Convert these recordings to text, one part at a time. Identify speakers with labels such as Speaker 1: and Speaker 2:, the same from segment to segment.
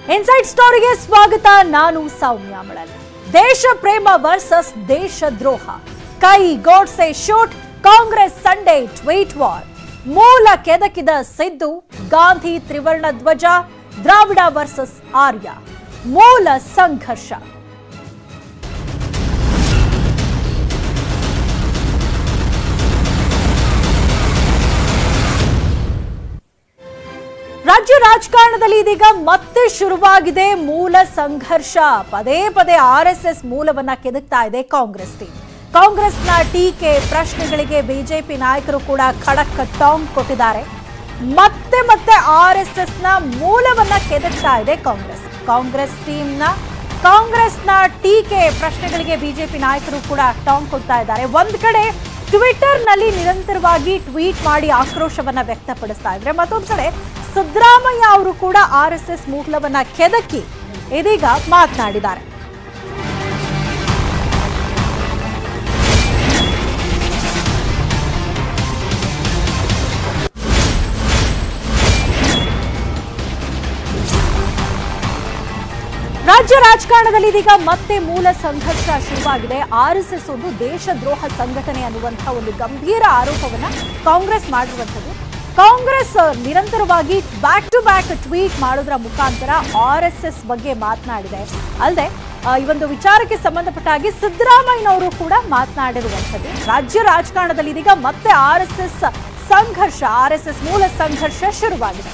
Speaker 1: Inside ಸ್ಟೋರಿಗೆ ಸ್ವಾಗತ ನಾನು ಸೌಮ್ಯ ಮಳಲ್ ದೇಶ ಪ್ರೇಮ ವರ್ಸಸ್ ದೇಶ ದ್ರೋಹ ಕೈ Godse shoot Congress Sunday tweet war ಮೂಲ ಕೆದಕಿದ ಸಿದ್ದು ಗಾಂಧಿ ತ್ರಿವರ್ಣ ಧ್ವಜ ದ್ರಾವಿಡ ವರ್ಸಸ್ ಆರ್ಯ ಮೂಲ ಸಂಘರ್ಷ ರಾಜ್ಯ ರಾಜಕಾರಣದಲ್ಲಿ ಇದೀಗ ಮತ್ತೆ ಶುರುವಾಗಿದೆ ಮೂಲ ಸಂಘರ್ಷ ಪದೇ ಪದೇ ಆರ್ ಎಸ್ ಎಸ್ ಮೂಲವನ್ನ ಕೆದಕ್ತಾ ಇದೆ ಕಾಂಗ್ರೆಸ್ ಟೀಮ್ ಕಾಂಗ್ರೆಸ್ನ ಟೀಕೆ ಪ್ರಶ್ನೆಗಳಿಗೆ ಬಿಜೆಪಿ ನಾಯಕರು ಕೂಡ ಖಡಕ್ ಟಾಂಗ್ ಕೊಟ್ಟಿದ್ದಾರೆ ಮತ್ತೆ ಮತ್ತೆ ಆರ್ ಎಸ್ ಎಸ್ ನ ಮೂಲವನ್ನ ಕೆದಕ್ತಾ ಇದೆ ಕಾಂಗ್ರೆಸ್ ಕಾಂಗ್ರೆಸ್ ಟೀಮ್ನ ಕಾಂಗ್ರೆಸ್ನ ಟೀಕೆ ಪ್ರಶ್ನೆಗಳಿಗೆ ಬಿಜೆಪಿ ನಾಯಕರು ಕೂಡ ಟಾಂಗ್ ಕೊಡ್ತಾ ಇದ್ದಾರೆ ಒಂದ್ ಕಡೆ ಟ್ವಿಟರ್ ನಲ್ಲಿ ನಿರಂತರವಾಗಿ ಟ್ವೀಟ್ ಮಾಡಿ ಆಕ್ರೋಶವನ್ನ ವ್ಯಕ್ತಪಡಿಸ್ತಾ ಇದ್ರೆ ಮತ್ತೊಂದ್ ಕಡೆ ಸಿದ್ದರಾಮಯ್ಯ ಅವರು ಕೂಡ ಆರ್ ಎಸ್ ಎಸ್ ಮೂಲವನ್ನ ಕೆದಕಿ ಇದೀಗ ಮಾತನಾಡಿದ್ದಾರೆ ರಾಜ್ಯ ರಾಜಕಾರಣದಲ್ಲಿ ಇದೀಗ ಮತ್ತೆ ಮೂಲ ಸಂಘರ್ಷ ಶುರುವಾಗಿದೆ ಆರ್ ಎಸ್ ಎಸ್ ಒಂದು ದೇಶದ್ರೋಹ ಸಂಘಟನೆ ಅನ್ನುವಂತಹ ಒಂದು ಗಂಭೀರ ಆರೋಪವನ್ನ ಕಾಂಗ್ರೆಸ್ ಮಾಡಿರುವಂಥದ್ದು ಕಾಂಗ್ರೆಸ್ ನಿರಂತರವಾಗಿ ಬ್ಯಾಕ್ ಟು ಬ್ಯಾಕ್ ಟ್ವೀಟ್ ಮಾಡೋದ್ರ ಮುಖಾಂತರ ಆರ್ ಎಸ್ ಎಸ್ ಬಗ್ಗೆ ಮಾತನಾಡಿದೆ ಅಲ್ಲದೆ ಈ ಒಂದು ವಿಚಾರಕ್ಕೆ ಸಂಬಂಧಪಟ್ಟ ಹಾಗೆ ಸಿದ್ದರಾಮಯ್ಯನವರು ಕೂಡ ಮಾತನಾಡಿರುವಂಥದ್ದು ರಾಜ್ಯ ರಾಜಕಾರಣದಲ್ಲಿ ಇದೀಗ ಮತ್ತೆ ಆರ್ ಎಸ್ ಎಸ್ ಸಂಘರ್ಷ ಆರ್ ಎಸ್ ಎಸ್ ಮೂಲ ಸಂಘರ್ಷ ಶುರುವಾಗಿದೆ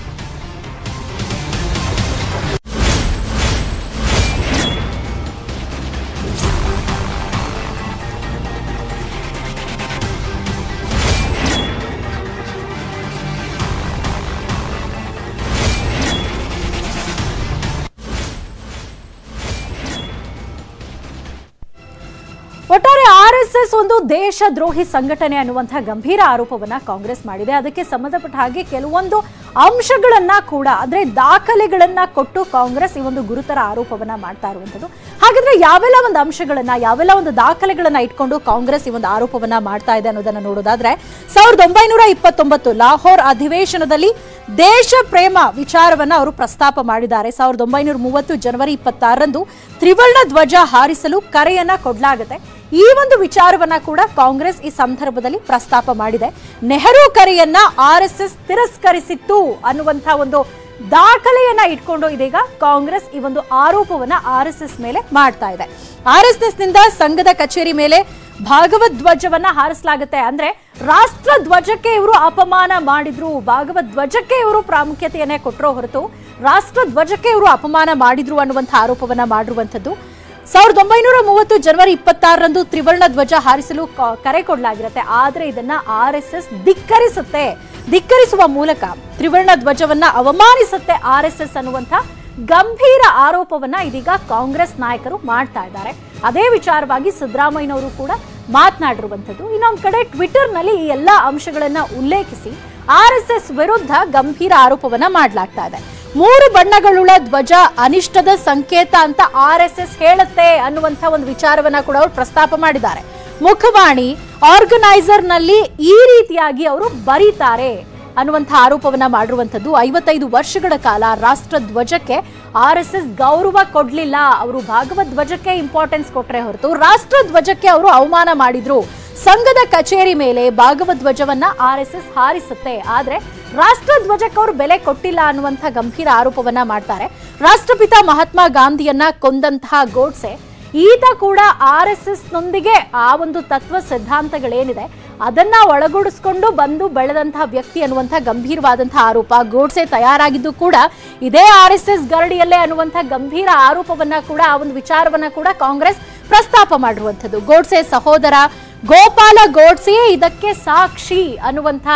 Speaker 1: ಒಟ್ಟಾರೆ ಆರ್ ಎಸ್ ಎಸ್ ಒಂದು ದೇಶದ್ರೋಹಿ ಸಂಘಟನೆ ಅನ್ನುವಂತಹ ಗಂಭೀರ ಆರೋಪವನ್ನ ಕಾಂಗ್ರೆಸ್ ಮಾಡಿದೆ ಅದಕ್ಕೆ ಸಂಬಂಧಪಟ್ಟ ಹಾಗೆ ಕೆಲವೊಂದು ಅಂಶಗಳನ್ನ ಕೂಡ ಅಂದ್ರೆ ದಾಖಲೆಗಳನ್ನ ಕೊಟ್ಟು ಕಾಂಗ್ರೆಸ್ ಈ ಒಂದು ಗುರುತರ ಆರೋಪವನ್ನ ಮಾಡ್ತಾ ಇರುವಂತದ್ದು ಹಾಗಾದ್ರೆ ಯಾವೆಲ್ಲ ಒಂದು ಅಂಶಗಳನ್ನ ಯಾವೆಲ್ಲ ಒಂದು ದಾಖಲೆಗಳನ್ನ ಇಟ್ಕೊಂಡು ಕಾಂಗ್ರೆಸ್ ಈ ಒಂದು ಆರೋಪವನ್ನ ಮಾಡ್ತಾ ಇದೆ ಅನ್ನೋದನ್ನ ನೋಡೋದಾದ್ರೆ ಸಾವಿರದ ಒಂಬೈನೂರ ಇಪ್ಪತ್ತೊಂಬತ್ತು ಲಾಹೋರ್ ಅಧಿವೇಶನದಲ್ಲಿ ದೇಶ ಪ್ರೇಮ ವಿಚಾರವನ್ನ ಅವರು ಪ್ರಸ್ತಾಪ ಮಾಡಿದ್ದಾರೆ ಸಾವಿರದ ಒಂಬೈನೂರ ಮೂವತ್ತು ಜನವರಿ ಇಪ್ಪತ್ತಾರರಂದು ತ್ರಿವರ್ಣ ಧ್ವಜ ಹಾರಿಸಲು ಕರೆಯನ್ನ ಕೊಡಲಾಗುತ್ತೆ ಈ ಒಂದು ವಿಚಾರವನ್ನ ಕೂಡ ಕಾಂಗ್ರೆಸ್ ಈ ಸಂದರ್ಭದಲ್ಲಿ ಪ್ರಸ್ತಾಪ ಮಾಡಿದೆ ನೆಹರು ಕರೆಯನ್ನ ಆರ್ ಎಸ್ ಎಸ್ ತಿರಸ್ಕರಿಸಿತ್ತು ಅನ್ನುವಂತಹ ಒಂದು ದಾಖಲೆಯನ್ನ ಇಟ್ಕೊಂಡು ಇದೀಗ ಕಾಂಗ್ರೆಸ್ ಈ ಒಂದು ಆರೋಪವನ್ನ ಆರ್ ಎಸ್ ಎಸ್ ಮೇಲೆ ಮಾಡ್ತಾ ಇದೆ ಆರ್ ಎಸ್ ಎಸ್ ನಿಂದ ಸಂಘದ ಕಚೇರಿ ಮೇಲೆ ಭಾಗವತ್ ಧ್ವಜವನ್ನ ಹಾರಿಸಲಾಗುತ್ತೆ ಅಂದ್ರೆ ರಾಷ್ಟ್ರ ಧ್ವಜಕ್ಕೆ ಇವರು ಅಪಮಾನ ಮಾಡಿದ್ರು ಭಾಗವತ್ ಧ್ವಜಕ್ಕೆ ಇವರು ಪ್ರಾಮುಖ್ಯತೆಯನ್ನೇ ಕೊಟ್ಟರೋ ಹೊರತು ರಾಷ್ಟ್ರ ಧ್ವಜಕ್ಕೆ ಇವರು ಅಪಮಾನ ಮಾಡಿದ್ರು ಅನ್ನುವಂಥ ಆರೋಪವನ್ನ ಮಾಡಿರುವಂಥದ್ದು ಸಾವಿರದ ಒಂಬೈನೂರ ಮೂವತ್ತು ಜನವರಿ ಇಪ್ಪತ್ತಾರರಂದು ತ್ರಿವರ್ಣ ಧ್ವಜ ಹಾರಿಸಲು ಕ- ಕರೆ ಕೊಡಲಾಗಿರುತ್ತೆ ಆದ್ರೆ ಇದನ್ನ ಆರ್ ಎಸ್ ಎಸ್ ಧಿಕ್ಕರಿಸುತ್ತೆ ಧಿಕ್ಕರಿಸುವ ಮೂಲಕ ತ್ರಿವರ್ಣ ಧ್ವಜವನ್ನ ಅವಮಾನಿಸುತ್ತೆ ಆರ್ ಎಸ್ ಎಸ್ ಅನ್ನುವಂಥ ಗಂಭೀರ ಆರೋಪವನ್ನ ಇದೀಗ ಕಾಂಗ್ರೆಸ್ ನಾಯಕರು ಮಾಡ್ತಾ ಇದ್ದಾರೆ ಅದೇ ವಿಚಾರವಾಗಿ ಸಿದ್ದರಾಮಯ್ಯನವರು ಕೂಡ ಮಾತನಾಡಿರುವಂಥದ್ದು ಇನ್ನೊಂದ್ ಕಡೆ ಟ್ವಿಟರ್ ನಲ್ಲಿ ಈ ಎಲ್ಲಾ ಅಂಶಗಳನ್ನ ಉಲ್ಲೇಖಿಸಿ ಆರ್ ಎಸ್ ಎಸ್ ವಿರುದ್ಧ ಗಂಭೀರ ಆರೋಪವನ್ನ ಮಾಡಲಾಗ್ತಾ ಇದೆ ಮೂರು ಬಣ್ಣಗಳುಳ್ಳ ಧ್ವಜ ಅನಿಷ್ಟದ ಸಂಕೇತ ಅಂತ ಆರ್ ಎಸ್ ಎಸ್ ಹೇಳುತ್ತೆ ಅನ್ನುವಂಥ ಒಂದು ವಿಚಾರವನ್ನ ಕೂಡ ಅವರು ಪ್ರಸ್ತಾಪ ಮಾಡಿದ್ದಾರೆ ಮುಖವಾಣಿ ಆರ್ಗನೈಸರ್ ನಲ್ಲಿ ಈ ರೀತಿಯಾಗಿ ಅವರು ಬರೀತಾರೆ ಅನ್ನುವಂಥ ಆರೋಪವನ್ನ ಮಾಡಿರುವಂಥದ್ದು ಐವತ್ತೈದು ವರ್ಷಗಳ ಕಾಲ ರಾಷ್ಟ್ರ ಧ್ವಜಕ್ಕೆ ಆರ್ ಎಸ್ ಎಸ್ ಗೌರವ ಕೊಡ್ಲಿಲ್ಲ ಅವರು ಭಾಗವತ್ ಧ್ವಜಕ್ಕೆ ಇಂಪಾರ್ಟೆನ್ಸ್ ಕೊಟ್ರೆ ಹೊರತು ರಾಷ್ಟ್ರ ಧ್ವಜಕ್ಕೆ ಅವರು ಅವಮಾನ ಮಾಡಿದ್ರು ಸಂಘದ ಕಚೇರಿ ಮೇಲೆ ಭಾಗವತ್ ಧ್ವಜವನ್ನ ಆರ್ ಎಸ್ ಎಸ್ ಹಾರಿಸುತ್ತೆ ಆದ್ರೆ ರಾಷ್ಟ್ರ ಧ್ವಜಕ್ಕೆ ಅವರು ಬೆಲೆ ಕೊಟ್ಟಿಲ್ಲ ಅನ್ನುವಂಥ ಗಂಭೀರ ಆರೋಪವನ್ನ ಮಾಡ್ತಾರೆ ರಾಷ್ಟ್ರಪಿತ ಮಹಾತ್ಮ ಗಾಂಧಿಯನ್ನ ಕೊಂದಂತಹ ಗೋಡ್ಸೆ ಈತ ಕೂಡ ಆರ್ ಎಸ್ ಎಸ್ ನೊಂದಿಗೆ ಆ ಒಂದು ತತ್ವ ಸಿದ್ಧಾಂತಗಳೇನಿದೆ ಅದನ್ನ ಒಳಗೂಡಿಸ್ಕೊಂಡು ಬಂದು ಬೆಳೆದಂತಹ ವ್ಯಕ್ತಿ ಅನ್ನುವಂಥ ಗಂಭೀರವಾದಂತಹ ಆರೋಪ ಗೋಡ್ಸೆ ತಯಾರಾಗಿದ್ದು ಕೂಡ ಇದೇ ಆರ್ ಎಸ್ ಎಸ್ ಗರಡಿಯಲ್ಲೇ ಅನ್ನುವಂಥ ಗಂಭೀರ ಆರೋಪವನ್ನ ಕೂಡ ಆ ಒಂದು ವಿಚಾರವನ್ನ ಕೂಡ ಕಾಂಗ್ರೆಸ್ ಪ್ರಸ್ತಾಪ ಮಾಡಿರುವಂಥದ್ದು ಗೋಡ್ಸೆ ಸಹೋದರ ಗೋಪಾಲ ಗೋಡ್ಸೆಯೇ ಇದಕ್ಕೆ ಸಾಕ್ಷಿ ಅನ್ನುವಂಥ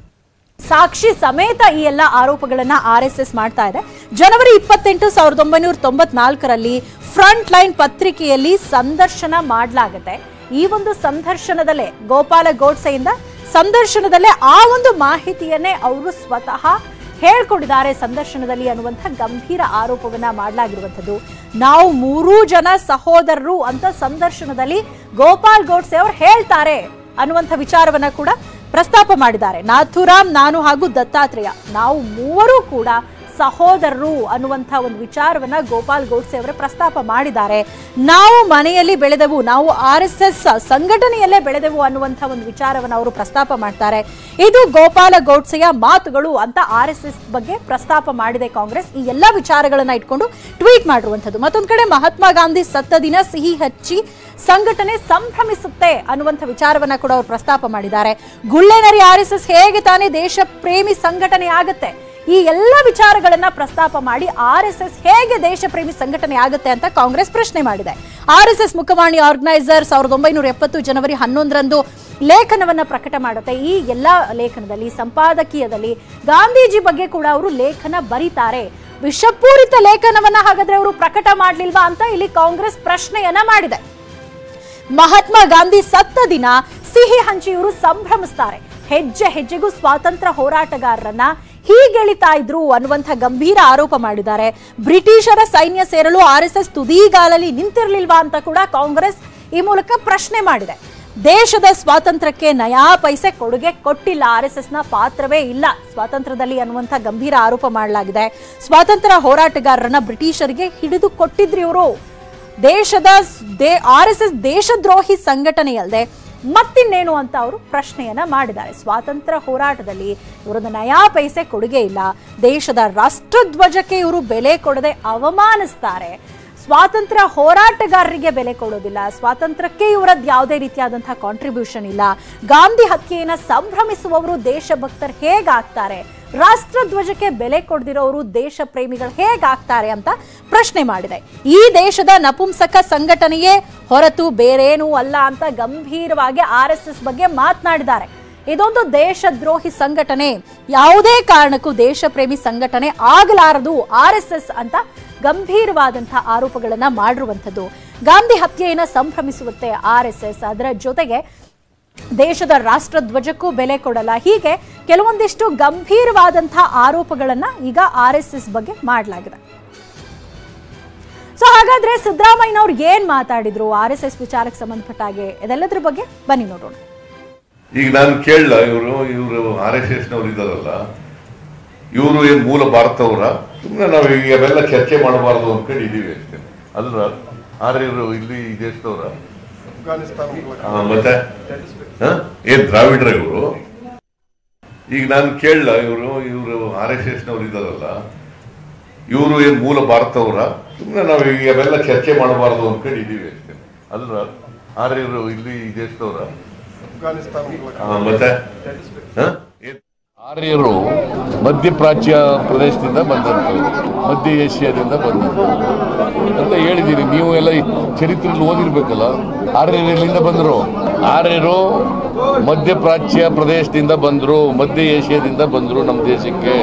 Speaker 1: ಸಾಕ್ಷಿ ಸಮೇತ ಈ ಎಲ್ಲ ಆರೋಪಗಳನ್ನ ಆರ್ ಎಸ್ ಎಸ್ ಮಾಡ್ತಾ ಇದೆ ಜನವರಿ ಇಪ್ಪತ್ತೆಂಟು ಸಾವಿರದ ಒಂಬೈನೂರ ತೊಂಬತ್ನಾಲ್ಕರಲ್ಲಿ ಫ್ರಂಟ್ ಲೈನ್ ಪತ್ರಿಕೆಯಲ್ಲಿ ಸಂದರ್ಶನ ಮಾಡಲಾಗುತ್ತೆ ಈ ಒಂದು ಸಂದರ್ಶನದಲ್ಲೇ ಗೋಪಾಲ ಗೋಡ್ಸೆಯಿಂದ ಸಂದರ್ಶನದಲ್ಲೇ ಆ ಒಂದು ಮಾಹಿತಿಯನ್ನೇ ಅವರು ಸ್ವತಃ ಹೇಳ್ಕೊಂಡಿದ್ದಾರೆ ಸಂದರ್ಶನದಲ್ಲಿ ಅನ್ನುವಂಥ ಗಂಭೀರ ಆರೋಪವನ್ನ ಮಾಡಲಾಗಿರುವಂಥದ್ದು ನಾವು ಮೂರೂ ಜನ ಸಹೋದರರು ಅಂತ ಸಂದರ್ಶನದಲ್ಲಿ ಗೋಪಾಲ್ ಗೋಡ್ಸೆ ಅವರು ಹೇಳ್ತಾರೆ ಅನ್ನುವಂಥ ವಿಚಾರವನ್ನ ಕೂಡ ಪ್ರಸ್ತಾಪ ಮಾಡಿದ್ದಾರೆ ನಾಥುರಾಮ್ ನಾನು ಹಾಗೂ ದತ್ತಾತ್ರೇಯ ನಾವು ಮೂವರು ಕೂಡ ಸಹೋದರರು ಅನ್ನುವಂಥ ಒಂದು ವಿಚಾರವನ್ನ ಗೋಪಾಲ್ ಗೋಡ್ಸೆ ಅವರು ಪ್ರಸ್ತಾಪ ಮಾಡಿದ್ದಾರೆ ನಾವು ಮನೆಯಲ್ಲಿ ಬೆಳೆದೆವು ನಾವು ಆರ್ ಎಸ್ ಎಸ್ ಸಂಘಟನೆಯಲ್ಲೇ ಬೆಳೆದೆವು ಅನ್ನುವಂಥ ಒಂದು ವಿಚಾರವನ್ನ ಅವರು ಪ್ರಸ್ತಾಪ ಮಾಡ್ತಾರೆ ಇದು ಗೋಪಾಲ ಗೋಡ್ಸೆಯ ಮಾತುಗಳು ಅಂತ ಆರ್ ಎಸ್ ಎಸ್ ಬಗ್ಗೆ ಪ್ರಸ್ತಾಪ ಮಾಡಿದೆ ಕಾಂಗ್ರೆಸ್ ಈ ಎಲ್ಲಾ ವಿಚಾರಗಳನ್ನ ಇಟ್ಕೊಂಡು ಟ್ವೀಟ್ ಮಾಡಿರುವಂಥದ್ದು ಮತ್ತೊಂದ್ ಕಡೆ ಮಹಾತ್ಮ ಗಾಂಧಿ ಸತ್ತ ದಿನ ಸಿಹಿ ಹಚ್ಚಿ ಸಂಘಟನೆ ಸಂಭ್ರಮಿಸುತ್ತೆ ಅನ್ನುವಂಥ ವಿಚಾರವನ್ನ ಕೂಡ ಅವರು ಪ್ರಸ್ತಾಪ ಮಾಡಿದ್ದಾರೆ ಗುಳ್ಳೆನರಿ ಆರ್ ಎಸ್ ಎಸ್ ಹೇಗೆ ತಾನೇ ದೇಶ ಪ್ರೇಮಿ ಸಂಘಟನೆ ಆಗುತ್ತೆ ಈ ಎಲ್ಲ ವಿಚಾರಗಳನ್ನ ಪ್ರಸ್ತಾಪ ಮಾಡಿ ಆರ್ ಎಸ್ ಎಸ್ ಹೇಗೆ ದೇಶ ಪ್ರೇಮಿ ಸಂಘಟನೆ ಆಗುತ್ತೆ ಅಂತ ಕಾಂಗ್ರೆಸ್ ಪ್ರಶ್ನೆ ಮಾಡಿದೆ ಆರ್ ಎಸ್ ಎಸ್ ಮುಖವಾಣಿ ಆರ್ಗನೈಸರ್ ಸಾವಿರದ ಒಂಬೈನೂರ ಎಪ್ಪತ್ತು ಜನವರಿ ಹನ್ನೊಂದರಂದು ಲೇಖನವನ್ನ ಪ್ರಕಟ ಮಾಡುತ್ತೆ ಈ ಎಲ್ಲ ಲೇಖನದಲ್ಲಿ ಸಂಪಾದಕೀಯದಲ್ಲಿ ಗಾಂಧೀಜಿ ಬಗ್ಗೆ ಕೂಡ ಅವರು ಲೇಖನ ಬರೀತಾರೆ ವಿಷಪೂರಿತ ಲೇಖನವನ್ನ ಹಾಗಾದ್ರೆ ಅವರು ಪ್ರಕಟ ಮಾಡ್ಲಿಲ್ವಾ ಅಂತ ಇಲ್ಲಿ ಕಾಂಗ್ರೆಸ್ ಪ್ರಶ್ನೆಯನ್ನ ಮಾಡಿದೆ ಮಹಾತ್ಮ ಗಾಂಧಿ ಸತ್ತ ದಿನ ಸಿಹಿ ಹಂಚಿ ಇವರು ಸಂಭ್ರಮಿಸ್ತಾರೆ ಹೆಜ್ಜೆ ಹೆಜ್ಜೆಗೂ ಸ್ವಾತಂತ್ರ್ಯ ಹೋರಾಟಗಾರರನ್ನ ಹೀಗೆಳಿತಾ ಇದ್ರು ಅನ್ನುವಂಥ ಗಂಭೀರ ಆರೋಪ ಮಾಡಿದ್ದಾರೆ ಬ್ರಿಟಿಷರ ಸೈನ್ಯ ಸೇರಲು ಆರ್ ಎಸ್ ಎಸ್ ತುದಿಗಾಲಲ್ಲಿ ನಿಂತಿರ್ಲಿಲ್ವಾ ಅಂತ ಕೂಡ ಕಾಂಗ್ರೆಸ್ ಈ ಮೂಲಕ ಪ್ರಶ್ನೆ ಮಾಡಿದೆ ದೇಶದ ಸ್ವಾತಂತ್ರ್ಯಕ್ಕೆ ನಯಾ ಪೈಸೆ ಕೊಡುಗೆ ಕೊಟ್ಟಿಲ್ಲ ಆರ್ ಎಸ್ ನ ಪಾತ್ರವೇ ಇಲ್ಲ ಸ್ವಾತಂತ್ರ್ಯದಲ್ಲಿ ಅನ್ನುವಂಥ ಗಂಭೀರ ಆರೋಪ ಮಾಡಲಾಗಿದೆ ಸ್ವಾತಂತ್ರ್ಯ ಹೋರಾಟಗಾರರನ್ನ ಬ್ರಿಟಿಷರಿಗೆ ಹಿಡಿದು ಕೊಟ್ಟಿದ್ರಿ ಇವರು ದೇಶದ ಆರ್ ಎಸ್ ಎಸ್ ದೇಶದ್ರೋಹಿ ಸಂಘಟನೆಯಲ್ಲದೆ ಮತ್ತಿನ್ನೇನು ಅಂತ ಅವರು ಪ್ರಶ್ನೆಯನ್ನ ಮಾಡಿದ್ದಾರೆ ಸ್ವಾತಂತ್ರ್ಯ ಹೋರಾಟದಲ್ಲಿ ಇವರೊಂದು ನಯಾ ಪೈಸೆ ಕೊಡುಗೆ ಇಲ್ಲ ದೇಶದ ರಾಷ್ಟ್ರಧ್ವಜಕ್ಕೆ ಇವರು ಬೆಲೆ ಕೊಡದೆ ಅವಮಾನಿಸ್ತಾರೆ ಸ್ವಾತಂತ್ರ್ಯ ಹೋರಾಟಗಾರರಿಗೆ ಬೆಲೆ ಕೊಡೋದಿಲ್ಲ ಸ್ವಾತಂತ್ರ್ಯಕ್ಕೆ ಇವರದ್ದು ಯಾವುದೇ ರೀತಿಯಾದಂತಹ ಕಾಂಟ್ರಿಬ್ಯೂಷನ್ ಇಲ್ಲ ಗಾಂಧಿ ಹತ್ಯೆಯನ್ನ ಸಂಭ್ರಮಿಸುವವರು ದೇಶಭಕ್ತರು ಹೇಗಾಗ್ತಾರೆ ರಾಷ್ಟ್ರಧ್ವಜಕ್ಕೆ ಬೆಲೆ ಕೊಡದಿರೋರು ದೇಶ ಪ್ರೇಮಿಗಳು ಹೇಗಾಗ್ತಾರೆ ಅಂತ ಪ್ರಶ್ನೆ ಮಾಡಿದೆ ಈ ದೇಶದ ನಪುಂಸಕ ಸಂಘಟನೆಯೇ ಹೊರತು ಬೇರೇನೂ ಅಲ್ಲ ಅಂತ ಗಂಭೀರವಾಗಿ ಆರ್ ಎಸ್ ಎಸ್ ಬಗ್ಗೆ ಮಾತನಾಡಿದ್ದಾರೆ ಇದೊಂದು ದೇಶದ್ರೋಹಿ ಸಂಘಟನೆ ಯಾವುದೇ ಕಾರಣಕ್ಕೂ ದೇಶ ಪ್ರೇಮಿ ಸಂಘಟನೆ ಆಗಲಾರದು ಆರ್ ಎಸ್ ಎಸ್ ಅಂತ ಗಂಭೀರವಾದಂತಹ ಆರೋಪಗಳನ್ನ ಮಾಡಿರುವಂಥದ್ದು ಗಾಂಧಿ ಹತ್ಯೆಯನ್ನ ಸಂಭ್ರಮಿಸುತ್ತೆ ಆರ್ ಎಸ್ ಎಸ್ ಅದರ ಜೊತೆಗೆ ದೇಶದ ರಾಷ್ಟ್ರಧ್ವಜಕ್ಕೂ ಬೆಲೆ ಕೊಡಲ್ಲ ಹೀಗೆ ಕೆಲವೊಂದಿಷ್ಟು ಗಂಭೀರವಾದಂತಹ ಆರೋಪಗಳನ್ನ ಈಗ ಆರ್ ಎಸ್ ಎಸ್ ಬಗ್ಗೆ ಮಾಡಲಾಗಿದೆ ಸೊ ಹಾಗಾದ್ರೆ ಸಿದ್ದರಾಮಯ್ಯನವ್ರು ಏನ್ ಮಾತಾಡಿದ್ರು ಆರ್ ಎಸ್ ಎಸ್ ವಿಚಾರಕ್ಕೆ ಸಂಬಂಧಪಟ್ಟ ಹಾಗೆ ಇದೆಲ್ಲದ್ರ ಬಗ್ಗೆ ಬನ್ನಿ ನೋಡೋಣ
Speaker 2: ಈಗ ನಾನು ಕೇಳಲ್ಲ ಇವರು ಇವರು ಆರ್ ಎಸ್ ಎಸ್ ನವ್ರು ಇದಾರಲ್ಲ ಇವರು ಏನ್ ಮೂಲ ಭಾರತವರ ಸುಮ್ಮನೆ ನಾವು ಈಗ ಅವೆಲ್ಲ ಚರ್ಚೆ ಮಾಡಬಾರದು ಅನ್ಕೊಂಡು ಇದೀವಿ ಅಷ್ಟೇ ಅಲ್ರ ಆರ್ಯರು ಇಲ್ಲಿ ಈ ದೇಶದವರ ಆ, ಮತ್ತೆ ಹ? ಏನ್ ದ್ರಾವಿಡ್ರ ಇವರು ಈಗ ನಾನು ಕೇಳಲ್ಲ ಇವರು ಇವರು ಆರ್ ಎಸ್ ಎಸ್ ನವ್ರು ಇದಾರಲ್ಲ ಇವರು ಏನ್ ಮೂಲ ಭಾರತವರ ಸುಮ್ಮನೆ ನಾವು ಈಗ ಅವೆಲ್ಲ ಚರ್ಚೆ ಮಾಡಬಾರದು ಅನ್ಕೊಂಡು ಇದೀವಿ ಅಷ್ಟೇ ಅಲ್ರ ಆರ್ಯರು ಇಲ್ಲಿ ಈ ದೇಶದವರ ಆ, ಮತ್ತೆ ಹ? ಏನ್
Speaker 3: ಆರ್ಯರು ಮಧ್ಯಪ್ರಾಚ್ಯ ಪ್ರದೇಶದಿಂದ ಬಂದಂಥವ್ರು ಮಧ್ಯ ಏಷ್ಯಾದಿಂದ ಬಂದಂಥವ್ರು ಅಂತ ಹೇಳಿದ್ದೀರಿ ನೀವು ಎಲ್ಲ ಈ ಚರಿತ್ರೆಯಲ್ಲಿ ಓದಿರ್ಬೇಕಲ್ಲ ಆರ್ಯರು ಎಲ್ಲಿಂದ ಬಂದರು ಆರ್ಯರು ಮಧ್ಯಪ್ರಾಚ್ಯ ಪ್ರದೇಶದಿಂದ ಬಂದರು ಮಧ್ಯ ಏಷ್ಯಾದಿಂದ ಬಂದರು ನಮ್ಮ ದೇಶಕ್ಕೆ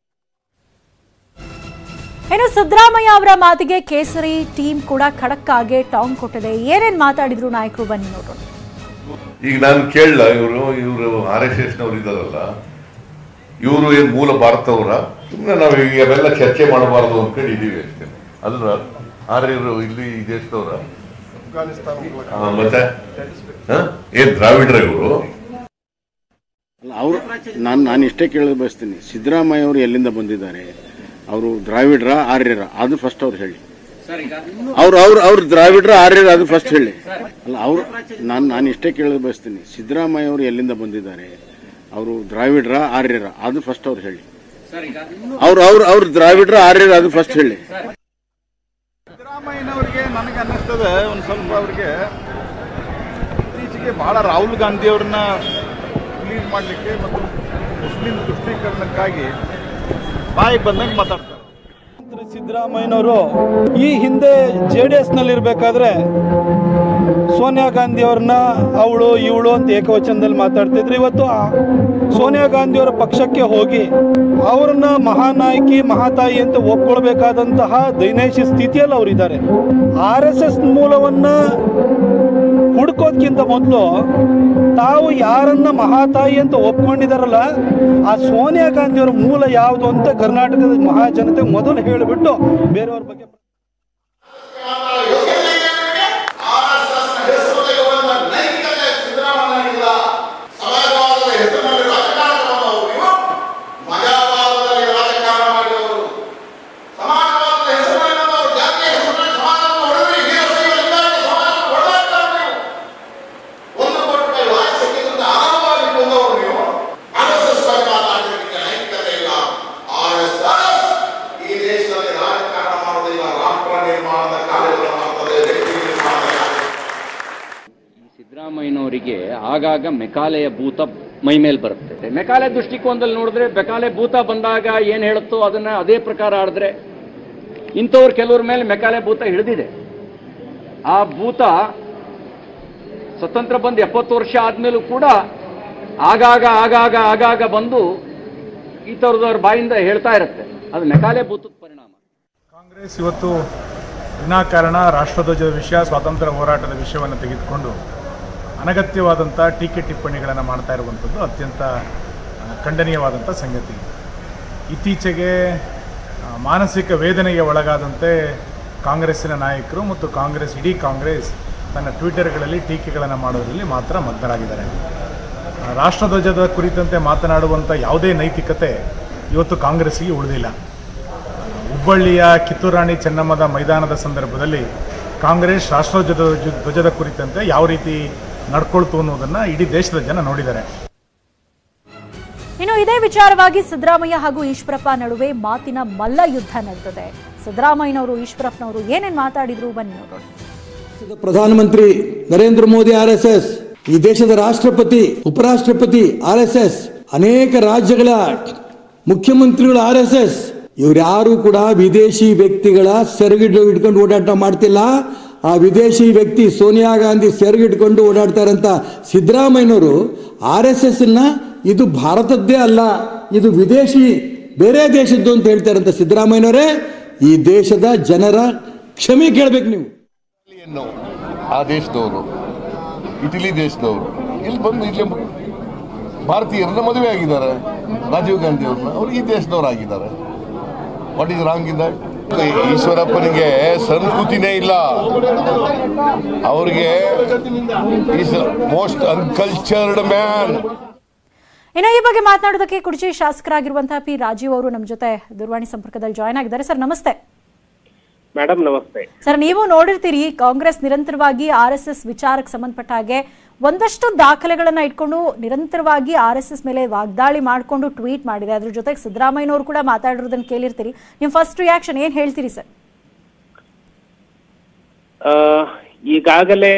Speaker 1: ಇನ್ನು ಸಿದ್ದರಾಮಯ್ಯ ಅವರ ಮಾತಿಗೆ ಕೇಸರಿ ಟೀಮ್ ಕೂಡ ಖಡಕ್ ಆಗಿ ಟಾಂಗ್ ಕೊಟ್ಟಿದೆ ಏನೇನ್ ಮಾತಾಡಿದ್ರು ನಾಯಕರು ಬನ್ನಿ ನೋಡೋಣ
Speaker 2: ಈಗ ನಾನು ಕೇಳಲ್ಲ ಇವರು ಇವರು ಆರ್ ಎಸ್ ಎಸ್ ನವ್ರು ಇದಾರಲ್ಲ ಇವರು ಏನ್ ಮೂಲ ಭಾರತವರ ಸುಮ್ಮನೆ ನಾವು ಈಗ ಅವೆಲ್ಲ ಚರ್ಚೆ ಮಾಡಬಾರದು ಅನ್ಕೊಂಡು ಇದೀವಿ ಅಷ್ಟೇ ಅಲ್ರ ಆರ್ಯರು ಇಲ್ಲಿ ಈ ದೇಶದವರ ಆ, ಮತ್ತೆ ಹ? ಏನ್ ದ್ರಾವಿಡ್ರ ಇವರು
Speaker 4: ಅಲ್ಲ ಅವರು ನಾನು ನಾನು ಇಷ್ಟೇ ಕೇಳೋದು ಬಯಸ್ತೀನಿ ಸಿದ್ದರಾಮಯ್ಯ ಅವರು ಎಲ್ಲಿಂದ ಬಂದಿದ್ದಾರೆ ಅವರು ದ್ರಾವಿಡ್ರ ಆರ್ಯರ ಅದು ಫಸ್ಟ್ ಅವ್ರು ಹೇಳಿ ಅವ್ರು ಅವ್ರು ಅವ್ರು ದ್ರಾವಿಡ್ರ ಆರ್ಯರ ಅದು ಫಸ್ಟ್ ಹೇಳಿ ಅಲ್ಲ ಅವರು ನಾನು ನಾನು ಇಷ್ಟೇ ಕೇಳೋದು ಬಯಸ್ತೀನಿ ಸಿದ್ದರಾಮಯ್ಯ ಅವರು ಎಲ್ಲಿಂದ ಬಂದಿದ್ದಾರೆ ಅವರು ದ್ರಾವಿಡ್ರ ಆರ್ಯರ ಅದು ಫಸ್ಟ್ ಅವ್ರು ಹೇಳಿ ಅವ್ರು ಅವ್ರು ಅವ್ರು ದ್ರಾವಿಡ್ರ ಆರ್ಯರ ಅದು ಫಸ್ಟ್ ಹೇಳಿ
Speaker 5: ಸಿದ್ದರಾಮಯ್ಯನವರಿಗೆ ನನಗೆ ಅನ್ನಿಸ್ತದೆ ಒಂದು ಸ್ವಲ್ಪ ಅವ್ರಿಗೆ ಇತ್ತೀಚೆಗೆ ಬಹಳ ರಾಹುಲ್ ಗಾಂಧಿ ಅವ್ರನ್ನ ಪ್ಲೀಸ್ ಮಾಡಲಿಕ್ಕೆ ಮತ್ತು ಮುಸ್ಲಿಂ ತುಷ್ಟೀಕರಣಕ್ಕಾಗಿ ಬಾಯಿಗೆ ಬಂದಂಗೆ ಮಾತಾಡ್ತಾರೆ
Speaker 6: ಸಿದ್ದರಾಮಯ್ಯನವರು ಈ ಹಿಂದೆ ಜೆ ಡಿ ಎಸ್ನಲ್ಲಿ ಇರಬೇಕಾದ್ರೆ ಸೋನಿಯಾ ಗಾಂಧಿ ಅವ್ರನ್ನ ಅವಳು ಇವಳು ಅಂತ ಏಕವಚನದಲ್ಲಿ ಮಾತಾಡ್ತಿದ್ರು ಇವತ್ತು ಆ ಸೋನಿಯಾ ಗಾಂಧಿ ಅವರ ಪಕ್ಷಕ್ಕೆ ಹೋಗಿ ಅವ್ರನ್ನ ಮಹಾನಾಯಕಿ ಮಹಾತಾಯಿ ಅಂತ ಒಪ್ಕೊಳ್ಬೇಕಾದಂತಹ ದೈನೈಷಿ ಸ್ಥಿತಿಯಲ್ಲಿ ಅವರಿದ್ದಾರೆ ಆರ್ ಎಸ್ ಎಸ್ ಮೂಲವನ್ನ ಹುಡ್ಕೋದ್ಕಿಂತ ಮೊದಲು ತಾವು ಯಾರನ್ನ ಮಹಾತಾಯಿ ಅಂತ ಒಪ್ಕೊಂಡಿದಾರಲ್ಲ ಆ ಸೋನಿಯಾ ಗಾಂಧಿಯವರ ಮೂಲ ಯಾವುದು ಅಂತ ಕರ್ನಾಟಕದ ಮಹಾಜನತೆ ಮೊದಲು ಹೇಳಿಬಿಟ್ಟು ಬೇರೆಯವ್ರ ಬಗ್ಗೆ
Speaker 7: ಸಮಾಜವಾದದ ಹೆಸರಿನಲ್ಲಿ ರಾಜಕಾರಣ ಮಾಡುವವರು ಇವರು ಮಜಾವಾದದಲ್ಲಿ ರಾಜಕಾರಣ ಮಾಡಿದವರು ಆಗಾಗ ಮೆಕಾಲೆಯ ಭೂತ ಮೈ ಮೇಲೆ ಬರುತ್ತೆ ಮೆಕಾಲೆ ದೃಷ್ಟಿಕೋನದಲ್ಲಿ ನೋಡಿದ್ರೆ ಮೆಕಾಲೆ ಭೂತ ಬಂದಾಗ ಏನು ಹೇಳುತ್ತೋ ಅದನ್ನ ಅದೇ ಪ್ರಕಾರ ಆಡಿದ್ರೆ ಇಂಥವ್ರು ಕೆಲವ್ರ ಮೇಲೆ ಮೆಕಾಲೆ ಭೂತ ಹಿಡಿದಿದೆ ಆ ಭೂತ ಸ್ವತಂತ್ರ ಬಂದು ಎಪ್ಪತ್ತು ವರ್ಷ ಆದ್ಮೇಲೂ ಕೂಡ ಆಗಾಗ ಆಗಾಗ ಆಗಾಗ ಬಂದು ಈ ಥರದವ್ರ ಬಾಯಿಂದ ಹೇಳ್ತಾ ಇರುತ್ತೆ ಅದು ಮೆಕಾಲೆ ಭೂತದ ಪರಿಣಾಮ
Speaker 5: ಕಾಂಗ್ರೆಸ್ ಇವತ್ತು ವಿನಾಕಾರಣ ರಾಷ್ಟ್ರಧ್ವಜದ ವಿಷಯ ಸ್ವಾತಂತ್ರ್ಯ ಹೋರಾಟದ ವಿಷಯವನ್ನು ತೆಗೆದುಕೊಂಡು ಅನಗತ್ಯವಾದಂಥ ಟೀಕೆ ಟಿಪ್ಪಣಿಗಳನ್ನು ಮಾಡ್ತಾ ಇರುವಂಥದ್ದು ಅತ್ಯಂತ ಆ, ಖಂಡನೀಯವಾದಂಥ ಸಂಗತಿ ಇತ್ತೀಚೆಗೆ ಆ, ಮಾನಸಿಕ ವೇದನೆಗೆ ಒಳಗಾದಂತೆ ಕಾಂಗ್ರೆಸ್ಸಿನ ನಾಯಕರು ಮತ್ತು ಕಾಂಗ್ರೆಸ್ ಇಡೀ ಕಾಂಗ್ರೆಸ್ ತನ್ನ ಟ್ವಿಟರ್ಗಳಲ್ಲಿ ಟೀಕೆಗಳನ್ನು ಮಾಡೋದರಲ್ಲಿ ಮಾತ್ರ ಮಗ್ನರಾಗಿದ್ದಾರೆ ಆ, ರಾಷ್ಟ್ರಧ್ವಜದ ಕುರಿತಂತೆ ಮಾತನಾಡುವಂಥ ಯಾವುದೇ ನೈತಿಕತೆ ಇವತ್ತು ಕಾಂಗ್ರೆಸ್ಸಿಗೆ ಉಳಿದಿಲ್ಲ ಹುಬ್ಬಳ್ಳಿಯ ಕಿತ್ತೂರಾಣಿ ಚೆನ್ನಮ್ಮದ ಮೈದಾನದ ಸಂದರ್ಭದಲ್ಲಿ ಕಾಂಗ್ರೆಸ್ ರಾಷ್ಟ್ರಧ್ವಜದ ಧ್ವಜದ ಕುರಿತಂತೆ ಯಾವ ರೀತಿ ನಡ್ಕೊಳ್ತು ಅನ್ನೋದನ್ನ ಇಡೀ ದೇಶದ ಜನ ನೋಡಿದ್ದಾರೆ
Speaker 1: ಇನ್ನು ಇದೇ ವಿಚಾರವಾಗಿ ಸಿದ್ದರಾಮಯ್ಯ ಹಾಗೂ ಈಶ್ವರಪ್ಪ ನಡುವೆ ಮಾತಿನ ಮಲ್ಲ ಯುದ್ಧ ನಡೆದಿದೆ ಸಿದ್ದರಾಮಯ್ಯನವರು ಈಶ್ವರಪ್ಪನವರು ಏನೇನ್ ಮಾತಾಡಿದ್ರು ಬನ್ನಿ ನೋಡೋಣ
Speaker 8: ದೇಶದ ಪ್ರಧಾನಮಂತ್ರಿ Narendra Modi R S S ಈ ದೇಶದ ರಾಷ್ಟ್ರಪತಿ ಉಪರಾಷ್ಟ್ರಪತಿ ಆರ್ ಎಸ್ ಎಸ್ ಅನೇಕ ರಾಜ್ಯಗಳ ಮುಖ್ಯಮಂತ್ರಿಗಳು ಆರ್ ಎಸ್ ಎಸ್ ಇವರ್ಯಾರು ಕೂಡ ವಿದೇಶಿ ವ್ಯಕ್ತಿಗಳ ಸೆರಗಿಟ್ಟು ಇಟ್ಕೊಂಡು ಓಡಾಟ ಮಾಡ್ತಿಲ್ಲ ಆ ವಿದೇಶಿ ವ್ಯಕ್ತಿ ಸೋನಿಯಾ ಗಾಂಧಿ ಸೆರಗಿಟ್ಕೊಂಡು ಓಡಾಡ್ತಾ ಇರೋಂಥ ಸಿದ್ದರಾಮಯ್ಯನವರು ಆರ್ ಎಸ್ ಎಸ್ ನ ಇದು ಭಾರತದ್ದೇ ಅಲ್ಲ ಇದು ವಿದೇಶಿ ಬೇರೆ ದೇಶದ್ದು ಅಂತ ಹೇಳ್ತಾ ಇರೋಂಥ ಸಿದ್ದರಾಮಯ್ಯನವರೇ ಈ ದೇಶದ ಜನರ ಕ್ಷಮೆ ಕೇಳಬೇಕು ನೀವು
Speaker 3: ಇಟಾಲಿಯನ್ನು ಆ ದೇಶದವರು ಇಟಲಿ ದೇಶದವರು ಇಲ್ಲಿ ಬಂದು ಇಲ್ಲಿ ಭಾರತೀಯರನ್ನ ಮದುವೆ ಆಗಿದ್ದಾರೆ ರಾಜೀವ್ ಗಾಂಧಿ ಅವ್ರನ್ನ ಅವ್ರು ಈ ದೇಶದವ್ರು ಆಗಿದ್ದಾರೆ ವಾಟ್ ಇಸ್ ರಾಂಗ್ ಇನ್ ಈಶ್ವರಪ್ಪನಿಗೆ ಸಂಸ್ಕೃತಿನೇ ಇಲ್ಲ ಅವ್ರಿಗೆ ಈಸ್ ಮೋಸ್ಟ್ ಅನ್ಕಲ್ಚರ್ಡ್ ಮ್ಯಾನ್
Speaker 1: ಇನ್ನು ಈ ಬಗ್ಗೆ ಮಾತನಾಡೋದಕ್ಕೆ ಕುಡಚಿ ಶಾಸಕರಾಗಿರುವಂತಹ ಪಿ ರಾಜೀವ್ ಅವರು ನಮ್ಮ ಜೊತೆ ದೂರವಾಣಿ ಸಂಪರ್ಕದಲ್ಲಿ ಜಾಯ್ನ್ ಆಗಿದ್ದಾರೆ ಸರ್ ನಮಸ್ತೆ
Speaker 9: ಮೇಡಮ್ ನಮಸ್ತೆ
Speaker 1: ಸರ್ ನೀವು ನೋಡಿರ್ತೀರಿ ಕಾಂಗ್ರೆಸ್ ನಿರಂತರವಾಗಿ ಆರ್ ಎಸ್ ಎಸ್ ವಿಚಾರಕ್ಕೆ ಸಂಬಂಧಪಟ್ಟ ಹಾಗೆ ಒಂದಷ್ಟು ದಾಖಲೆಗಳನ್ನ ಇಟ್ಕೊಂಡು ನಿರಂತರವಾಗಿ ಆರ್ ಎಸ್ ಎಸ್ ಮೇಲೆ ವಾಗ್ದಾಳಿ ಮಾಡಿಕೊಂಡು ಟ್ವೀಟ್ ಮಾಡಿದೆ ಅದ್ರ ಜೊತೆಗೆ ಸಿದ್ದರಾಮಯ್ಯನವರು ಕೂಡ ಮಾತಾಡಿರೋದನ್ನ ಕೇಳಿರ್ತೀರಿ ನಿಮ್ಮ ಫಸ್ಟ್ ರಿಯಾಕ್ಷನ್ ಏನ್ ಹೇಳ್ತೀರಿ ಸರ್
Speaker 9: ಆ, ಈಗಾಗಲೇ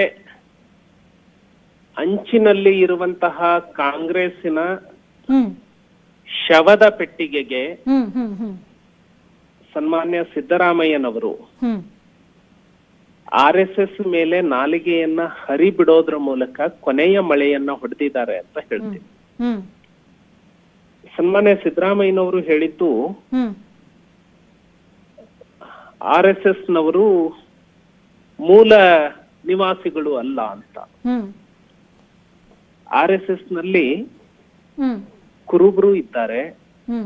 Speaker 9: ಅಂಚಿನಲ್ಲಿ ಇರುವಂತಹ ಕಾಂಗ್ರೆಸ್ಸಿನ
Speaker 1: ಹ್ಮ್
Speaker 9: ಶವದ ಪೆಟ್ಟಿಗೆಗೆ
Speaker 1: ಹ್ಮ್ ಹ್ಮ್ ಹ್ಮ್
Speaker 9: ಸನ್ಮಾನ್ಯ ಸಿದ್ದರಾಮಯ್ಯನವರು
Speaker 1: ಹ್ಮ್
Speaker 9: ಆರ್ ಎಸ್ ಎಸ್ ಮೇಲೆ ನಾಲಿಗೆಯನ್ನ ಹರಿಬಿಡೋದ್ರ ಮೂಲಕ ಕೊನೆಯ ಮಳೆಯನ್ನ ಹೊಡೆದಿದ್ದಾರೆ ಅಂತ ಹೇಳ್ತೀನಿ
Speaker 1: ಹ್ಮ್
Speaker 9: ಸನ್ಮಾನ್ಯ ಸಿದ್ದರಾಮಯ್ಯನವರು ಹೇಳಿದ್ದು
Speaker 1: ಹ್ಮ್
Speaker 9: ಆರ್ ಎಸ್ ಎಸ್ ನವರು ಮೂಲ ನಿವಾಸಿಗಳು ಅಲ್ಲ ಅಂತ
Speaker 1: ಹ್ಮ್
Speaker 9: ಆರ್ ಎಸ್ ಎಸ್ ನಲ್ಲಿ
Speaker 1: ಹ್ಮ್
Speaker 9: ಕುರುಬರು ಇದ್ದಾರೆ
Speaker 1: ಹ್ಮ್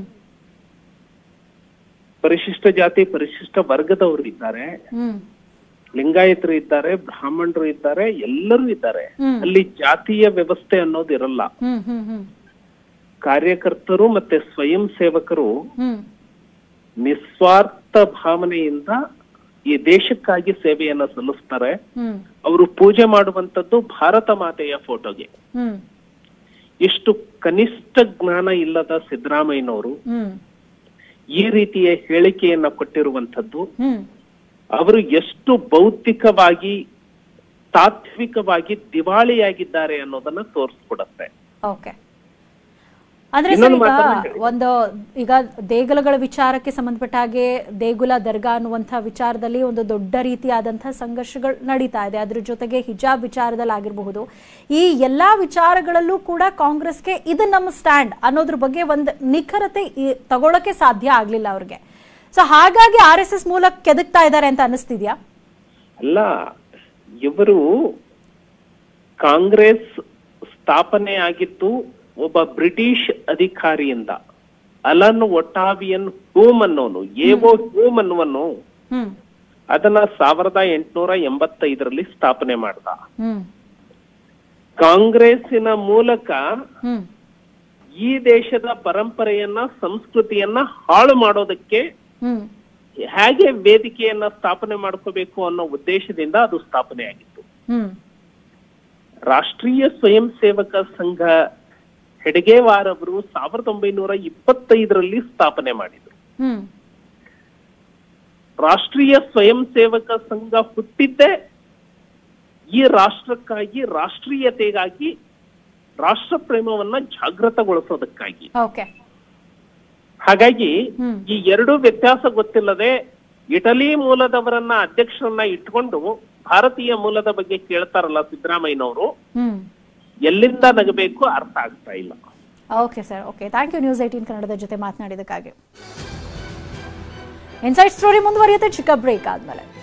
Speaker 9: ಪರಿಶಿಷ್ಟ ಜಾತಿ ಪರಿಶಿಷ್ಟ ವರ್ಗದವರು ಇದ್ದಾರೆ
Speaker 1: ಹ್ಮ್
Speaker 9: ಲಿಂಗಾಯತರು ಇದ್ದಾರೆ ಬ್ರಾಹ್ಮಣರು ಇದ್ದಾರೆ ಎಲ್ಲರೂ ಇದ್ದಾರೆ
Speaker 1: ಹ್ಮ್.
Speaker 9: ಅಲ್ಲಿ ಜಾತಿಯ ವ್ಯವಸ್ಥೆ ಅನ್ನೋದು ಇರಲ್ಲ
Speaker 1: ಹ್ಮ್ ಹ್ಮ್ ಹ್ಮ್
Speaker 9: ಕಾರ್ಯಕರ್ತರು ಮತ್ತೆ ಸ್ವಯಂ ಸೇವಕರು
Speaker 1: ಹ್ಮ್
Speaker 9: ನಿಸ್ವಾರ್ಥ ಭಾವನೆಯಿಂದ ಈ ದೇಶಕ್ಕಾಗಿ ಸೇವೆಯನ್ನ ಸಲ್ಲಿಸ್ತಾರೆ
Speaker 1: ಹ್ಮ್
Speaker 9: ಅವರು ಪೂಜೆ ಮಾಡುವಂತದ್ದು ಭಾರತ ಮಾತೆಯ ಫೋಟೋಗೆ
Speaker 1: ಹ್ಮ್
Speaker 9: ಇಷ್ಟು ಕನಿಷ್ಠ ಜ್ಞಾನ ಇಲ್ಲದ ಸಿದ್ದರಾಮಯ್ಯನವರು
Speaker 1: ಹ್ಮ್
Speaker 9: ಈ ರೀತಿಯ ಹೇಳಿಕೆಯನ್ನ ಕೊಟ್ಟಿರುವಂತದ್ದು
Speaker 1: ಹ್ಮ್
Speaker 9: ಅವರು ಎಷ್ಟು ಬೌದ್ಧಿಕವಾಗಿ ತಾತ್ವಿಕವಾಗಿ ದಿವಾಳಿಯಾಗಿದ್ದಾರೆ ಅನ್ನೋದನ್ನ ತೋರಿಸ್ಕೊಡತ್ತೆ
Speaker 1: ಓಕೆ ಅಂದ್ರೆ ಸರ್
Speaker 9: ಇನ್ನೊಂದು
Speaker 1: ಈಗ
Speaker 9: ಮಾತನ್ನ ಹೇಳಿ.
Speaker 1: ಒಂದು ಈಗ ದೇಗುಲಗಳ ವಿಚಾರಕ್ಕೆ ಸಂಬಂಧಪಟ್ಟ ಹಾಗೆ ದೇಗುಲ ದರ್ಗಾ ಅನ್ನುವಂಥ ವಿಚಾರದಲ್ಲಿ ಒಂದು ದೊಡ್ಡ ರೀತಿಯಾದಂತಹ ಸಂಘರ್ಷಗಳು ನಡೀತಾ ಇದೆ ಅದ್ರ ಜೊತೆಗೆ ಹಿಜಾಬ್ ವಿಚಾರದಲ್ಲಿ ಆಗಿರಬಹುದು ಈ ಎಲ್ಲಾ ವಿಚಾರಗಳಲ್ಲೂ ಕೂಡ ಕಾಂಗ್ರೆಸ್ಗೆ ಇದು ನಮ್ಮ ಸ್ಟ್ಯಾಂಡ್ ಅನ್ನೋದ್ರ ಬಗ್ಗೆ ಒಂದು ನಿಖರತೆ ಈ- ತಗೊಳಕ್ಕೆ ಸಾಧ್ಯ ಆಗ್ಲಿಲ್ಲ ಅವ್ರಿಗೆ ಸೊ ಹಾಗಾಗಿ ಆರ್ ಎಸ್ ಎಸ್ ಮೂಲಕ ಕೆದಕ್ತಾ ಇದ್ದಾರೆ ಅಂತ ಅನಿಸ್ತಿದ್ಯಾ
Speaker 9: ಅಲ್ಲ ಇವರು ಕಾಂಗ್ರೆಸ್ ಸ್ಥಾಪನೆ ಆಗಿದ್ದು ಒಬ್ಬ ಬ್ರಿಟಿಷ್ ಅಧಿಕಾರಿಯಿಂದ ಅಲನ್ ಒಟಾವಿಯನ್ ಹೂಮ್ ಅನ್ನೋನು ಏವೋ ಹೂಮ್ ಅನ್ನುವನು
Speaker 1: ಹ್ಮ್
Speaker 9: ಅದನ್ನ ಸಾವಿರದ ಎಂಟುನೂರ ಎಂಬತ್ತೈದರಲ್ಲಿ ಸ್ಥಾಪನೆ ಮಾಡ್ದ
Speaker 1: ಹ್ಮ್
Speaker 9: ಕಾಂಗ್ರೆಸ್ಸಿನ ಮೂಲಕ
Speaker 1: ಹ್ಮ್
Speaker 9: ಈ ದೇಶದ ಪರಂಪರೆಯನ್ನ ಸಂಸ್ಕೃತಿಯನ್ನ ಹಾಳು ಮಾಡೋದಕ್ಕೆ
Speaker 1: ಹ್ಮ್
Speaker 9: ಹೇಗೆ ವೇದಿಕೆಯನ್ನ ಸ್ಥಾಪನೆ ಮಾಡ್ಕೋಬೇಕು ಅನ್ನೋ ಉದ್ದೇಶದಿಂದ ಅದು ಸ್ಥಾಪನೆ ಆಗಿತ್ತು
Speaker 1: ಹ್ಮ್
Speaker 9: ರಾಷ್ಟ್ರೀಯ ಸ್ವಯಂ ಸೇವಕ ಸಂಘ ಹೆಡಗೇವಾರ್ ಅವರು ಸಾವಿರದ ಒಂಬೈನೂರ ಇಪ್ಪತ್ತೈದರಲ್ಲಿ ಸ್ಥಾಪನೆ ಮಾಡಿದ್ರು
Speaker 1: ಹ್ಮ್
Speaker 9: ರಾಷ್ಟ್ರೀಯ ಸ್ವಯಂ ಸೇವಕ ಸಂಘ ಹುಟ್ಟಿದ್ದೇ ಈ ರಾಷ್ಟ್ರಕ್ಕಾಗಿ ರಾಷ್ಟ್ರೀಯತೆಗಾಗಿ ರಾಷ್ಟ್ರ ಪ್ರೇಮವನ್ನ ಜಾಗೃತಗೊಳಿಸೋದಕ್ಕಾಗಿ
Speaker 1: ಓಕೆ
Speaker 9: ಹಾಗಾಗಿ
Speaker 1: ಹ್ಮ್.
Speaker 9: ಈ ಎರಡೂ ವ್ಯತ್ಯಾಸ ಗೊತ್ತಿಲ್ಲದೆ ಇಟಲಿ ಮೂಲದವರನ್ನ ಅಧ್ಯಕ್ಷರನ್ನ ಇಟ್ಕೊಂಡು ಭಾರತೀಯ ಮೂಲದ ಬಗ್ಗೆ ಕೇಳ್ತಾರಲ್ಲ ಸಿದ್ದರಾಮಯ್ಯನವರು
Speaker 1: ಹ್ಮ್
Speaker 9: ಎಲ್ಲಿಂದ ನಗಬೇಕು ಅರ್ಥ ಆಗ್ತಾ ಇಲ್ಲ
Speaker 1: okay sir okay thank you news eighteen ಕನ್ನಡದ ಜೊತೆ ಮಾತನಾಡಿದಕ್ಕಾಗಿ ಇನ್ಸೈಟ್ ಸ್ಟೋರಿ ಮುಂದುವರಿಯುತ್ತೆ ಚಿಕ್ಕ ಬ್ರೇಕ್ ಆದ್ಮೇಲೆ